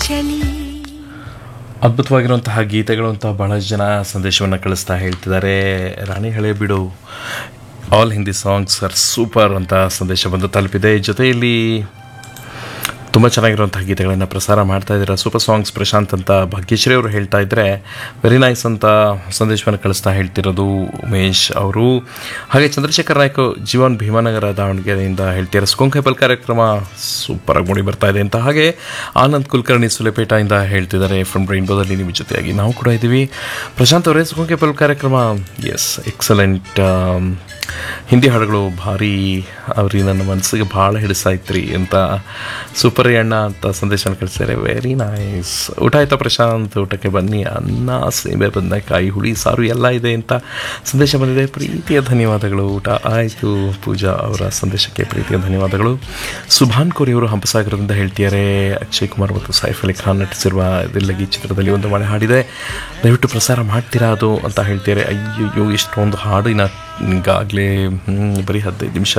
ಚಲಿ ಅದ್ಭುತವಾಗಿರುವಂತಹ ಗೀತೆಗಳು ಅಂತ ಬಹಳಷ್ಟು ಜನ ಸಂದೇಶವನ್ನು ಕಳಿಸ್ತಾ ಹೇಳ್ತಿದ್ದಾರೆ ರಾಣಿ ಹಳೆ ಬಿಡು all Hindi songs are super ಅಂತ ಸಂದೇಶ ಬಂದು ತಲುಪಿದೆ ಜೊತೆಯಲ್ಲಿ ತುಂಬ ಚೆನ್ನಾಗಿರುವಂತಹ ಗೀತೆಗಳನ್ನು ಪ್ರಸಾರ ಮಾಡ್ತಾ ಇದ್ದೀರಾ ಸೂಪರ್ ಸಾಂಗ್ಸ್ ಪ್ರಶಾಂತ್ ಅಂತ ಭಾಗ್ಯಶ್ರೀ ಅವರು ಹೇಳ್ತಾ ಇದ್ದರೆ ವೆರಿ ನೈಸ್ ಅಂತ ಸಂದೇಶವನ್ನು ಕಳಿಸ್ತಾ ಹೇಳ್ತಿರೋದು ಉಮೇಶ್ ಅವರು ಹಾಗೆ ಚಂದ್ರಶೇಖರ್ ನಾಯ್ಕ ಜೀವನ್ ಭೀಮಾನಗರ ದಾವಣಗೆರೆಯಿಂದ ಹೇಳ್ತಿದ್ದಾರೆ ಸ್ಕೊಂಕೇಬಲ್ ಕಾರ್ಯಕ್ರಮ ಸೂಪರಾಗಿ ಮೂಡಿ ಬರ್ತಾ ಇದೆ ಅಂತ ಹಾಗೆ ಆನಂದ್ ಕುಲಕರ್ಣಿ ಸುಲೆಪೇಟೆಯಿಂದ ಹೇಳ್ತಿದ್ದಾರೆ ಫ್ರಮ್ ರೈನ್ಬೋದಲ್ಲಿ ನಿಮ್ಮ ಜೊತೆಯಾಗಿ ನಾವು ಕೂಡ ಇದ್ದೀವಿ ಪ್ರಶಾಂತ್ ಅವರೇ ಸ್ಕೊಂಕೇಬಲ್ ಕಾರ್ಯಕ್ರಮ ಎಸ್ ಎಕ್ಸಲೆಂಟ್ ಹಿಂದಿ ಹಾಡುಗಳು ಭಾರಿ ಅವ್ರಿಗೆ ನನ್ನ ಮನಸ್ಸಿಗೆ ಭಾಳ ಹಿಡಿಸಾಯ್ತ್ರಿ ಅಂತ ಸೂಪರ್ ಅಣ್ಣ ಅಂತ ಸಂದೇಶವನ್ನು ಕಳಿಸಿದ್ದಾರೆ ವೆರಿ ನೈಸ್ ಊಟ ಆಯ್ತಾ ಪ್ರಶಾಂತ್ ಊಟಕ್ಕೆ ಬನ್ನಿ ಅನ್ನ ಸೀಮೆ ಬದನೆಕಾಯಿ ಹುಳಿ ಸಾರು ಎಲ್ಲ ಇದೆ ಅಂತ ಸಂದೇಶ ಬಂದಿದೆ ಪ್ರೀತಿಯ ಧನ್ಯವಾದಗಳು ಊಟ ಆಯಿತು ಪೂಜಾ ಅವರ ಸಂದೇಶಕ್ಕೆ ಪ್ರೀತಿಯ ಧನ್ಯವಾದಗಳು ಸುಭಾನ್ ಕೋರಿ ಅವರು ಹಂಪಸಾಗರದಿಂದ ಹೇಳ್ತಿದ್ದಾರೆ ಅಕ್ಷಯ್ ಕುಮಾರ್ ಮತ್ತು ಸೈಫ್ ಅಲಿ ಖಾನ್ ನಟಿಸಿರುವ ದಿಲ್ಲಗಿ ಚಿತ್ರದಲ್ಲಿ ಒಂದು ಮಳೆ ಹಾಡಿದೆ ದಯವಿಟ್ಟು ಪ್ರಸಾರ ಮಾಡ್ತೀರಾ ಅದು ಅಂತ ಹೇಳ್ತಿದ್ದಾರೆ ಅಯ್ಯಯ್ಯೋ ಇಷ್ಟೊಂದು ಹಾಡಿನ ಈಗಾಗಲೇ ಬರೀ ಹದಿನೈದು ನಿಮಿಷ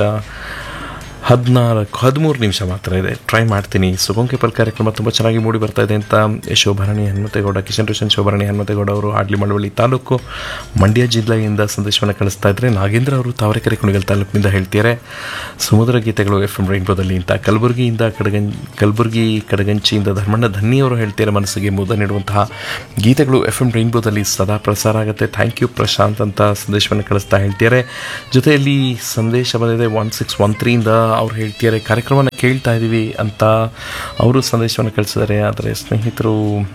ಹದಿನಾಲ್ಕು ಹದಿಮೂರು ನಿಮಿಷ ಮಾತ್ರ ಇದೆ ಟ್ರೈ ಮಾಡ್ತೀನಿ ಸುಗಂಕೆಪಲ್ ಕಾರ್ಯಕ್ರಮ ತುಂಬ ಚೆನ್ನಾಗಿ ಮೂಡಿ ಬರ್ತಾ ಇದೆ ಅಂತ ಶೋಭರಣಿ ಹನುಮತೇಗೌಡ ಕಿಶನ್ ರೋಷನ್ ಶೋಭರಣಿ ಹನುಮತೇಗೌಡ ಅವರು ಹಾಡ್ಲಿ ಮಳವಳ್ಳಿ ತಾಲೂಕು ಮಂಡ್ಯ ಜಿಲ್ಲೆಯಿಂದ ಸಂದೇಶವನ್ನು ಕಳಿಸ್ತಾ ಇದ್ದಾರೆ ನಾಗೇಂದ್ರ ಅವರು ತಾವರೆಕೆರೆ ಕುಣಿಗಲ್ ತಾಲೂಕಿನಿಂದ ಹೇಳ್ತಿದ್ದಾರೆ ಸಮುದ್ರ ಗೀತೆಗಳು ಎಫ್ ಎಂ ರೈನ್ಬೋದಲ್ಲಿ ಅಂತ ಕಲಬುರಗಿಯಿಂದ ಕಡಗಂ ಕಲಬುರಗಿ ಕಡಗಂಚಿಯಿಂದ ಧರ್ಮಣ್ಣ ಧನ್ನಿ ಅವರು ಹೇಳ್ತಿದ್ದಾರೆ ಮನಸ್ಸಿಗೆ ಮುದ ನೀಡುವಂತಹ ಗೀತೆಗಳು ಎಫ್ ಎಂ ರೈನ್ಬೋದಲ್ಲಿ ಸದಾ ಪ್ರಸಾರ ಆಗುತ್ತೆ ಥ್ಯಾಂಕ್ ಯು ಪ್ರಶಾಂತ್ ಅಂತ ಸಂದೇಶವನ್ನು ಕಳಿಸ್ತಾ ಹೇಳ್ತಿದ್ದಾರೆ ಜೊತೆಯಲ್ಲಿ ಸಂದೇಶ ಬಂದಿದೆ ಒನ್ ಸಿಕ್ಸ್ ಒನ್ ತ್ರೀಯಿಂದ ಅವ್ರು ಹೇಳ್ತಿದ್ದಾರೆ ಕಾರ್ಯಕ್ರಮನ ಕೇಳ್ತಾ ಇದ್ದೀವಿ ಅಂತ ಅವರು ಸಂದೇಶವನ್ನು ಕಳಿಸಿದ್ದಾರೆ ಆದರೆ ಸ್ನೇಹಿತರು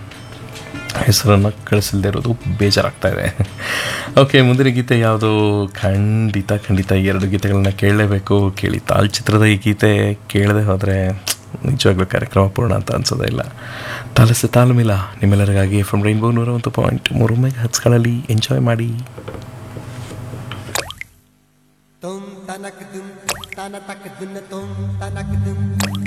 ಹೆಸರನ್ನು ಕಳಿಸಲ್ದೇ ಇರೋದು ಬೇಜಾರಾಗ್ತಾ ಇದೆ ಓಕೆ ಮುಂದಿನ ಗೀತೆ ಯಾವುದು ಖಂಡಿತ ಖಂಡಿತ ಈ ಎರಡು ಗೀತೆಗಳನ್ನ ಕೇಳಲೇಬೇಕು ಕೇಳಿ ತಾಲ್ ಚಿತ್ರದ ಈ ಗೀತೆ ಕೇಳದೆ ಹೋದರೆ ನಿಜವಾಗ್ಲೂ ಕಾರ್ಯಕ್ರಮ ಪೂರ್ಣ ಅಂತ ಅನ್ಸೋದೇ ಇಲ್ಲ ತಾಲಸೆ ತಾಲಮಿಲ್ಲ ನಿಮ್ಮೆಲ್ಲರಿಗಾಗಿ ಫ್ರಮ್ ರೈನ್ಬೋ ನೂರ ಒಂದು ಪಾಯಿಂಟ್ ಮೂರು ಮೆಗಾ ಹಚ್ಗಳಲ್ಲಿ ಎಂಜಾಯ್ ಮಾಡಿ Tum tanak dum, tana tak dun tum tanak dum.